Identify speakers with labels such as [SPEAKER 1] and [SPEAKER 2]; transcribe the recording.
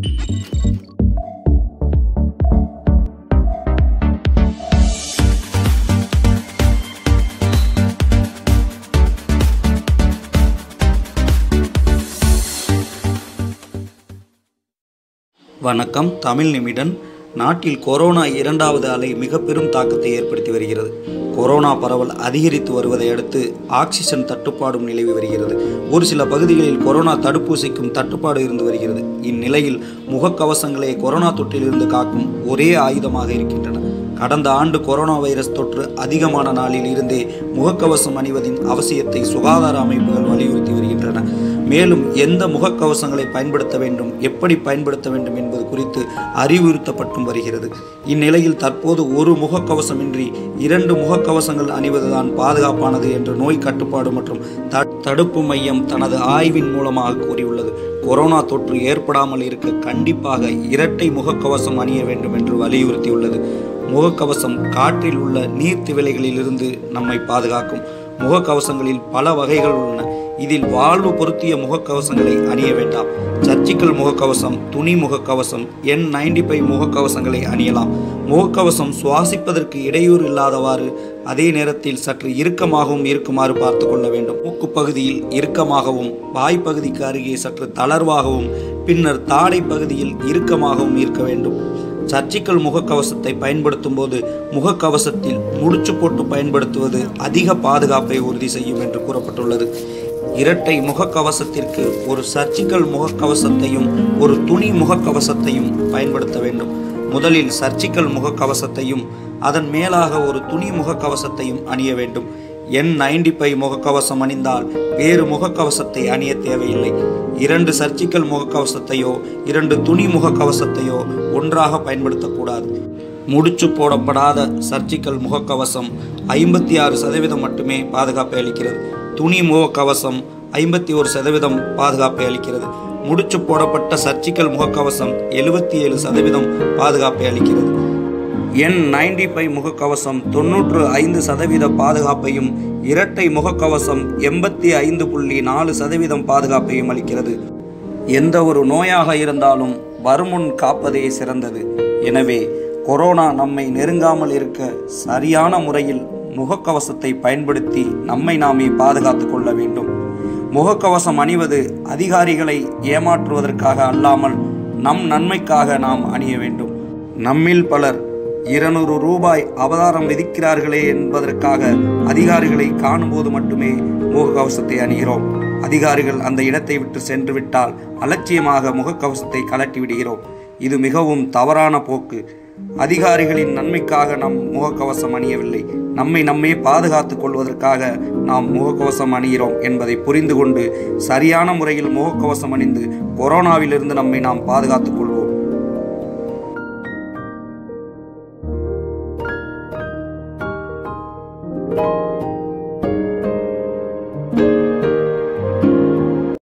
[SPEAKER 1] வணக்கம் தமிழ் நிமிடன் நாட்டில் கொரோனா இரண்டாவது அலை மிக பெரும் தாக்கத்தை ஏற்படுத்தி வருகிறது கொரோனா பரவல் அதிகரித்து வருவதை அடுத்து ஆக்சிஜன் தட்டுப்பாடும் நிலவி வருகிறது ஒரு சில பகுதிகளில் கொரோனா தடுப்பூசிக்கும் தட்டுப்பாடு இருந்து வருகிறது இந்நிலையில் முகக்கவசங்களே கொரோனா தொற்றிலிருந்து காக்கும் ஒரே ஆயுதமாக இருக்கின்றன கடந்த ஆண்டு கொரோனா வைரஸ் தொற்று அதிகமான நாளில் இருந்தே முகக்கவசம் அணிவதின் அவசியத்தை சுகாதார அமைப்புகள் வலியுறுத்தி வருகின்றன மேலும் எந்த முகக்கவசங்களை பயன்படுத்த வேண்டும் எப்படி பயன்படுத்த வேண்டும் என்பது குறித்து அறிவுறுத்தப்பட்டும் வருகிறது இந்நிலையில் தற்போது ஒரு முகக்கவசமின்றி இரண்டு முகக்கவசங்கள் அணிவதுதான் பாதுகாப்பானது என்று நோய் கட்டுப்பாடு மற்றும் த- தடுப்பு மையம் தனது ஆய்வின் மூலமாக கூறியுள்ளது கொரோனா தொற்று ஏற்படாமல் இருக்க கண்டிப்பாக இரட்டை முகக்கவசம் அணிய வேண்டும் என்று வலியுறுத்தியுள்ளது முகக்கவசம் காற்றில் உள்ள நீர்த்திவலைகளிலிருந்து நம்மை பாதுகாக்கும் முகக்கவசங்களில் பல வகைகள் உள்ளன இதில் வாழ்வு பொருத்திய முகக்கவசங்களை அணிய வேண்டாம் சர்ஜிக்கல் முகக்கவசம் துணி முகக்கவசம் என் நைன்டி ஃபைவ் முகக்கவசங்களை அணியலாம் முகக்கவசம் சுவாசிப்பதற்கு இடையூறு இல்லாதவாறு அதே நேரத்தில் சற்று இறுக்கமாகவும் இருக்குமாறு பார்த்து கொள்ள வேண்டும் மூக்கு பகுதியில் இறுக்கமாகவும் வாய்ப்பகுதிக்கு அருகே சற்று தளர்வாகவும் பின்னர் தாடை பகுதியில் இறுக்கமாகவும் இருக்க வேண்டும் சர்ஜிக்கல் முகக்கவசத்தை பயன்படுத்தும் போது முகக்கவசத்தில் முடிச்சு போட்டு பயன்படுத்துவது அதிக பாதுகாப்பை உறுதி செய்யும் என்று கூறப்பட்டுள்ளது இரட்டை முகக்கவசத்திற்கு ஒரு சர்ஜிக்கல் முகக்கவசத்தையும் ஒரு துணி முகக்கவசத்தையும் பயன்படுத்த வேண்டும் முதலில் சர்ஜிக்கல் முகக்கவசத்தையும் அதன் மேலாக ஒரு துணி முகக்கவசத்தையும் அணிய வேண்டும் என் நைன்டி ஃபைவ் முகக்கவசம் அணிந்தால் வேறு முகக்கவசத்தை அணிய தேவையில்லை இரண்டு சர்ஜிக்கல் முகக்கவசத்தையோ இரண்டு துணி முகக்கவசத்தையோ ஒன்றாக பயன்படுத்தக்கூடாது முடிச்சு போடப்படாத சர்ஜிக்கல் முகக்கவசம் ஐம்பத்தி ஆறு சதவீதம் மட்டுமே பாதுகாப்பை அளிக்கிறது துணி முகக்கவசம் ஐம்பத்தி ஒரு சதவீதம் பாதுகாப்பை அளிக்கிறது முடிச்சு போடப்பட்ட சர்ஜிக்கல் முகக்கவசம் எழுபத்தி ஏழு சதவீதம் பாதுகாப்பை அளிக்கிறது என் நைன்டி ஃபைவ் முகக்கவசம் தொன்னூற்று ஐந்து சதவீத பாதுகாப்பையும் இரட்டை முகக்கவசம் எண்பத்தி ஐந்து புள்ளி நாலு சதவீதம் பாதுகாப்பையும் அளிக்கிறது எந்த ஒரு நோயாக இருந்தாலும் வருமுன் காப்பதே சிறந்தது எனவே கொரோனா நம்மை நெருங்காமல் இருக்க சரியான முறையில் முகக்கவசத்தை பயன்படுத்தி நம்மை நாமே பாதுகாத்து கொள்ள வேண்டும் முகக்கவசம் அணிவது அதிகாரிகளை ஏமாற்றுவதற்காக அல்லாமல் நம் நன்மைக்காக நாம் அணிய வேண்டும் நம்மில் பலர் இருநூறு ரூபாய் அபதாரம் விதிக்கிறார்களே என்பதற்காக அதிகாரிகளை காணும்போது மட்டுமே முகக்கவசத்தை அணிகிறோம் அதிகாரிகள் அந்த இடத்தை விட்டு சென்று விட்டால் அலட்சியமாக முகக்கவசத்தை கலட்டி விடுகிறோம் இது மிகவும் தவறான போக்கு அதிகாரிகளின் நன்மைக்காக நாம் முகக்கவசம் அணியவில்லை நம்மை நம்மே பாதுகாத்துக் கொள்வதற்காக நாம் முகக்கவசம் அணிகிறோம் என்பதை புரிந்து கொண்டு சரியான முறையில் முகக்கவசம் அணிந்து கொரோனாவிலிருந்து நம்மை நாம் பாதுகாத்துக் கொள்வோம்